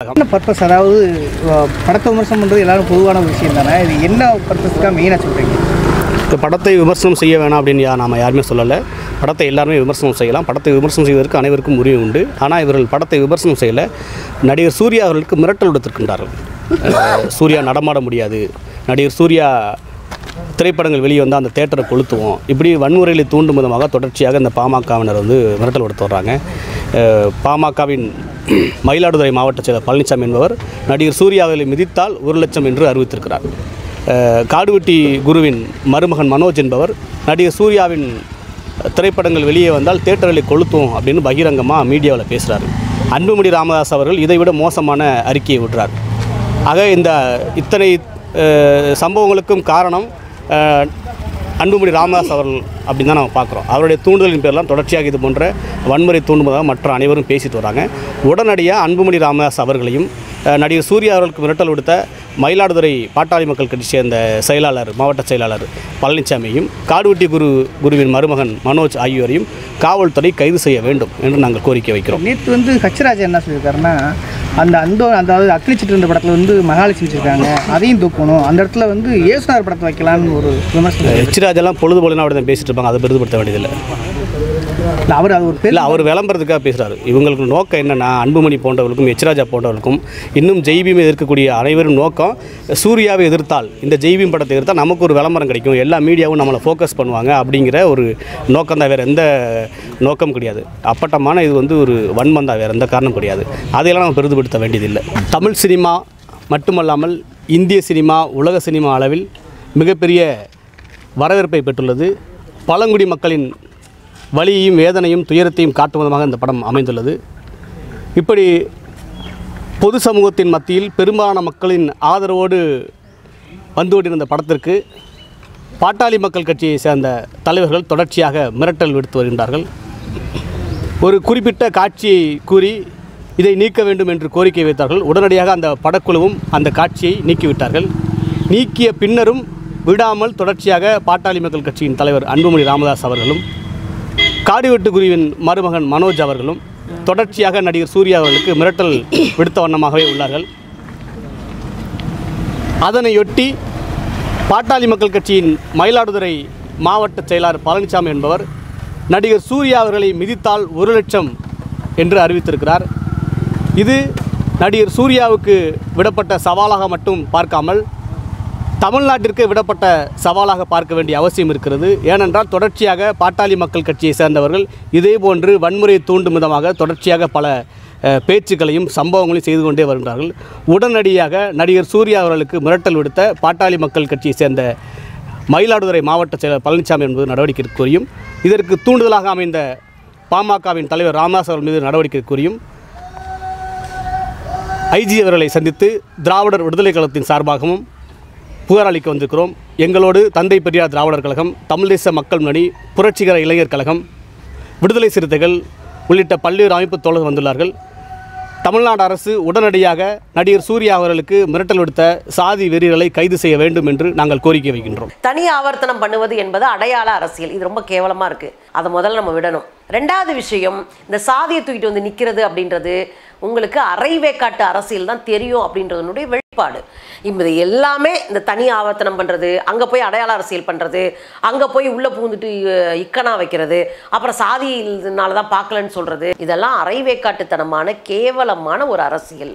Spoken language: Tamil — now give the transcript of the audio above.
என்ன பர்பஸ் அதாவது அஹ், படத்தை விமர்சனம் பண்ணுறது எல்லாரும் பொதுவான ஒரு விஷயம் தானே இது என்ன பர்பஸ்க்காக மெயினாக சொல்கிறீங்க இந்த படத்தை விமர்சனம் செய்ய வேணாம் அப்படின்னு யா நாம் யாருமே சொல்லலை படத்தை எல்லாருமே விமர்சனம் செய்யலாம் படத்தை விமர்சனம் செய்வதற்கு அனைவருக்கும் உரிமை உண்டு ஆனால் இவர்கள் படத்தை விமர்சனம் செய்யலை நடிகர் சூர்யா அவர்களுக்கு மிரட்டல் விடுத்திருக்கின்றார்கள் அஹ், சூர்யா நடமாட முடியாது நடிகர் சூர்யா திரைப்படங்கள் வெளியே வந்தால் அந்த தேட்டரை கொளுத்துவோம் இப்படி வன்முறைகளை தூண்டும் விதமாக தொடர்ச்சியாக இந்த பாமகவினர் வந்து மிரட்டல் விடுத்து வர்றாங்க அஹ், பாமகவின் மயிலாடுதுறை மாவட்ட செயலர் பழனிசாமி என்பவர் நடிகர் சூர்யா அவர்களை மிதித்தால் ஒரு லட்சம் என்று அறிவித்திருக்கிறார் அஹ், காடுவெட்டி குருவின் மருமகன் மனோஜ் என்பவர் நடிகர் சூர்யாவின் திரைப்படங்கள் வெளியே வந்தால் தேட்டர்களை கொளுத்துவோம் அப்படின்னு பகிரங்கமாக மீடியாவில் பேசுகிறாரு அன்புமணி ராமதாஸ் அவர்கள் இதைவிட மோசமான அறிக்கையை விடுறார் ஆக இந்த இத்தனை அஹ், சம்பவங்களுக்கும் காரணம் அஹ், அன்புமணி ராமதாஸ் அவர்கள் அப்படின்னு தான் நம்ம பார்க்குறோம் அவருடைய தூண்டுதலின் பேர்லாம் தொடர்ச்சியாக இது போன்ற வன்முறை தூண்டுவதாக மற்ற அனைவரும் பேசிட்டு வராங்க உடனடியாக அன்புமணி ராமதாஸ் அவர்களையும் அஹ், நடிகர் சூர்யா அவர்களுக்கு மிரட்டல் விடுத்த மயிலாடுதுறை பாட்டாளி மக்கள் கட்சி சேர்ந்த செயலாளர் மாவட்ட செயலாளர் பழனிசாமியையும் காடுவெட்டி குரு குருவின் மருமகன் மனோஜ் ஆகியோரையும் காவல்துறை கைது செய்ய வேண்டும் என்று நாங்கள் கோரிக்கை வைக்கிறோம் நேற்று வந்து ஹச்ராஜா என்ன சொல்லியிருக்காருன்னா அந்த அந்த அதாவது அக்னி சிட்டு படத்தில் வந்து மகாலட்சுமி வச்சிருக்காங்க அதையும் தூக்கணும் அந்த இடத்துல வந்து இயேசுனார் படத்தை வைக்கலாம்னு ஒரு விமர்சனம் எச்ராஜெல்லாம் பொழுது போலனா அப்படி தான் பேசிட்டு இருப்பாங்க அதை பெருதுபடுத்த வேண்டியதில்லை இல்லை அவர் அது ஒரு இல்லை பேர் அவர் விளம்பரத்துக்காக பேசுகிறாரு இவங்களுக்கு நோக்கம் என்னென்னா அன்புமணி போன்றவர்களுக்கும் எச்ராஜா போன்றவர்களுக்கும் இன்னும் ஜெய்பீமை எதிர்க்கக்கூடிய அனைவரும் நோக்கம் சூர்யாவை எதிர்த்தால் இந்த ஜெய்பீம் படத்தை எதிர்த்தால் நமக்கு ஒரு விளம்பரம் கிடைக்கும் எல்லா மீடியாவும் நம்மளை ஃபோக்கஸ் பண்ணுவாங்க அப்படிங்கிற ஒரு நோக்கம் தான் வேறு எந்த நோக்கம் கிடையாது அப்பட்டமான இது வந்து ஒரு வன்மம் தான் வேறு எந்த காரணம் கிடையாது அதையெல்லாம் நம்ம பெரிதுபடுத்த வேண்டியதில்லை தமிழ் சினிமா மட்டுமல்லாமல் இந்திய சினிமா உலக சினிமா அளவில் மிகப்பெரிய வரவேற்பை பெற்றுள்ளது பழங்குடி மக்களின் வலியையும் வேதனையும் துயரத்தையும் காட்டும் விதமாக இந்த படம் அமைந்துள்ளது இப்படி பொது சமூகத்தின் மத்தியில் பெரும்பாலான மக்களின் ஆதரவோடு வந்து கொண்டிருந்த படத்திற்கு பாட்டாளி மக்கள் கட்சியை சேர்ந்த தலைவர்கள் தொடர்ச்சியாக மிரட்டல் விடுத்து வருகின்றார்கள் ஒரு குறிப்பிட்ட காட்சியை கூறி இதை நீக்க வேண்டும் என்று கோரிக்கை வைத்தார்கள் உடனடியாக அந்த படக்குழுவும் அந்த காட்சியை நீக்கிவிட்டார்கள் நீக்கிய பின்னரும் விடாமல் தொடர்ச்சியாக பாட்டாளி மக்கள் கட்சியின் தலைவர் அன்புமணி ராமதாஸ் அவர்களும் காடுவெட்டு குருவின் மருமகன் மனோஜ் அவர்களும் தொடர்ச்சியாக நடிகர் சூர்யா அவர்களுக்கு மிரட்டல் விடுத்த வண்ணமாகவே உள்ளார்கள் அதனையொட்டி பாட்டாளி மக்கள் கட்சியின் மயிலாடுதுறை மாவட்ட செயலாளர் பழனிசாமி என்பவர் நடிகர் சூர்யா அவர்களை மிதித்தால் ஒரு லட்சம் என்று அறிவித்திருக்கிறார் இது நடிகர் சூர்யாவுக்கு விடப்பட்ட சவாலாக மட்டும் பார்க்காமல் தமிழ்நாட்டிற்கு விடப்பட்ட சவாலாக பார்க்க வேண்டிய அவசியம் இருக்கிறது ஏனென்றால் தொடர்ச்சியாக பாட்டாளி மக்கள் கட்சியை சேர்ந்தவர்கள் இதேபோன்று வன்முறையை தூண்டும் விதமாக தொடர்ச்சியாக பல அஹ், பேச்சுக்களையும் சம்பவங்களையும் செய்து கொண்டே வருகிறார்கள் உடனடியாக நடிகர் சூர்யா அவர்களுக்கு மிரட்டல் விடுத்த பாட்டாளி மக்கள் கட்சியை சேர்ந்த மயிலாடுதுறை மாவட்ட செயலர் பழனிசாமி என்பது நடவடிக்கை கூறியும் இதற்கு தூண்டுதலாக அமைந்த பாமகவின் தலைவர் ராமதாஸ் அவர்கள் மீது நடவடிக்கை கூறியும் ஐஜி அவர்களை சந்தித்து திராவிடர் விடுதலை கழகத்தின் சார்பாகவும் புகார் அளிக்க வந்திருக்கிறோம் எங்களோடு தந்தை பெரியார் திராவிடர் கழகம் தமிழ் தேச மக்கள் முன்னணி புரட்சிகர இளைஞர் கழகம் விடுதலை சிறுத்தைகள் உள்ளிட்ட பல்வேறு அமைப்பு தோழர்கள் வந்துள்ளார்கள் தமிழ்நாடு அரசு உடனடியாக நடிகர் சூர்யா அவர்களுக்கு மிரட்டல் விடுத்த சாதி வெறிகளை கைது செய்ய வேண்டும் என்று நாங்கள் கோரிக்கை வைக்கின்றோம் தனி ஆவர்த்தனம் பண்ணுவது என்பது அடையாள அரசியல் இது ரொம்ப கேவலமா இருக்கு அதை முதல்ல நம்ம விடணும் ரெண்டாவது விஷயம் இந்த சாதியை தூக்கிட்டு வந்து நிக்கிறது அப்படின்றது உங்களுக்கு அரைவேக்காட்டு அரசியல் தான் தெரியும் அப்படின்றதனுடைய வெளிப்பாடு இது எல்லாமே இந்த தனி ஆவர்த்தனம் பண்றது அங்க போய் அடையாள அரசியல் பண்றது அங்க போய் உள்ள பூந்துட்டு அஹ், இக்கனா வைக்கிறது அப்புறம் சாதியினால தான் பார்க்கலன்னு சொல்றது இதெல்லாம் அரைவேக்காட்டுத்தனமான கேவலமான ஒரு அரசியல்